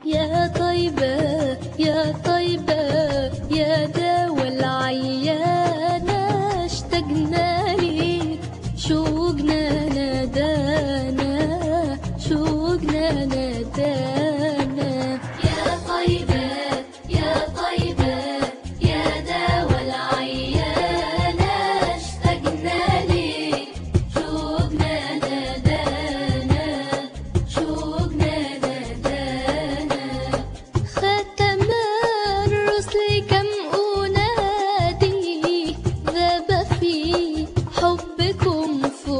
يا طيبة يا طيبة يا دوا العيانة اشتقنا ليك شوقنا نادانا شوقنا نادانا يا طيبة يا طيبة يا دوا العيانة اشتقنا ليك شوقنا نادانا شوقنا نادانا ختم الرسل كم أنادي ذاب في حبكم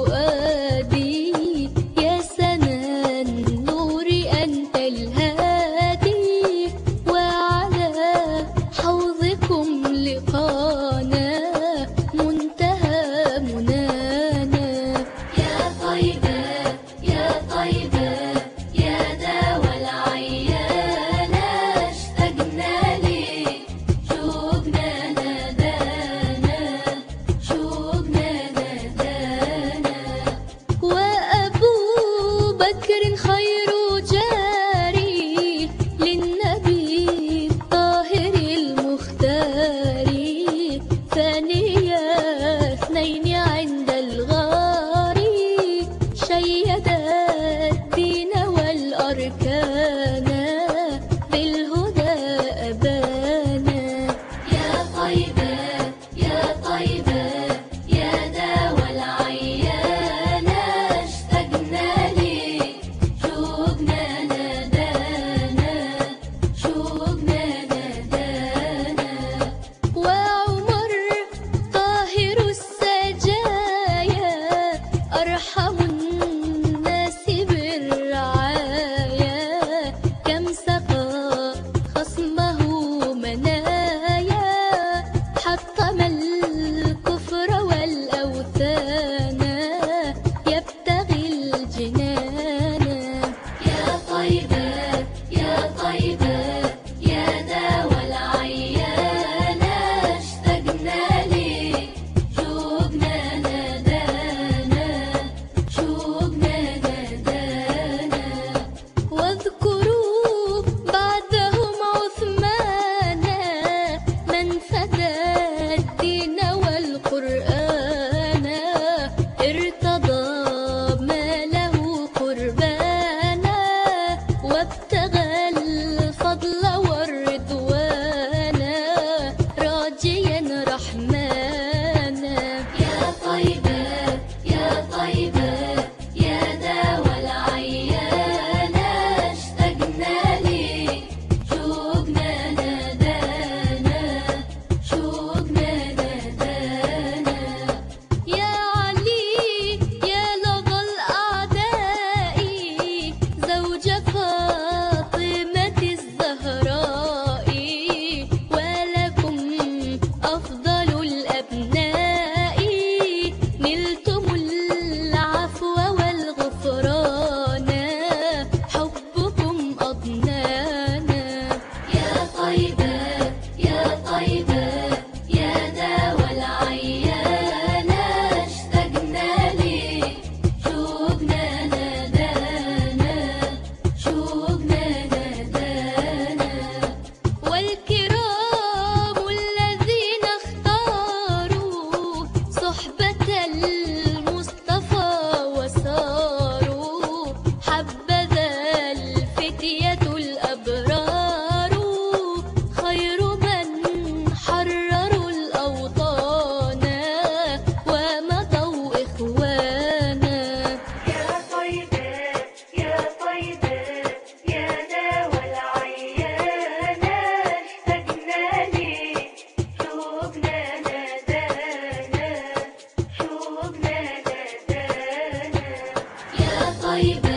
فؤادي يا سنا النور أنت الهادي وعلى حوضكم لقانا منتهى منانا يا طيبة يا طيبة يا دوا العيانة اشتقنا ليك شوقنا نادانا شوقنا نادانا وأبو بكر خير جاري للنبي الطاهر المختار ثانية اثنين عند الغار شيد الدين والأركان بالهدى أبانا يا طيبة يا طيبة يا دوا العيانة اشتقنا ليك شوقنا نادانا شوقنا نادانا وعمر طاهر السجايا أرحم الناس بالرعايا كم سقى خصمه منايا حطم الكفر والأوثان يبتغي الجنان يا طيبة يا طيبة يا دوا العيانة اشتقنا ليك شوقنا نادانا شوقنا نادانا واذكروا بعدهم عثمانا من فدى الدين والقرآن ارتضى ما له قربانا وابتغى الفضل والرضوان راجيا رحمانا يا طيبة يا طيبة يا دوا العيانة اشتقنا ليك شوقنا نادانا شوقنا نادانا يا علي يا لظى الأعداء زوج فاطمة الزهراء ولكم أفضل الأبناء نلتم العفو والغفران حبكم أضنانا يا طيبة يا طيبة يا دوا العيانة اشتقنا ليك شوقنا نادانا شوقنا نادانا والكرام الذين اختاروا صحبة المصطفى وساروا حبذا الفتية الأبرار خير من حرروا الأوطان ومضوا إخوانا يا طيبة يا طيبة يا دوا العيانة اشتقنا ليك شوقنا نادانا شوقنا نادانا يا طيبة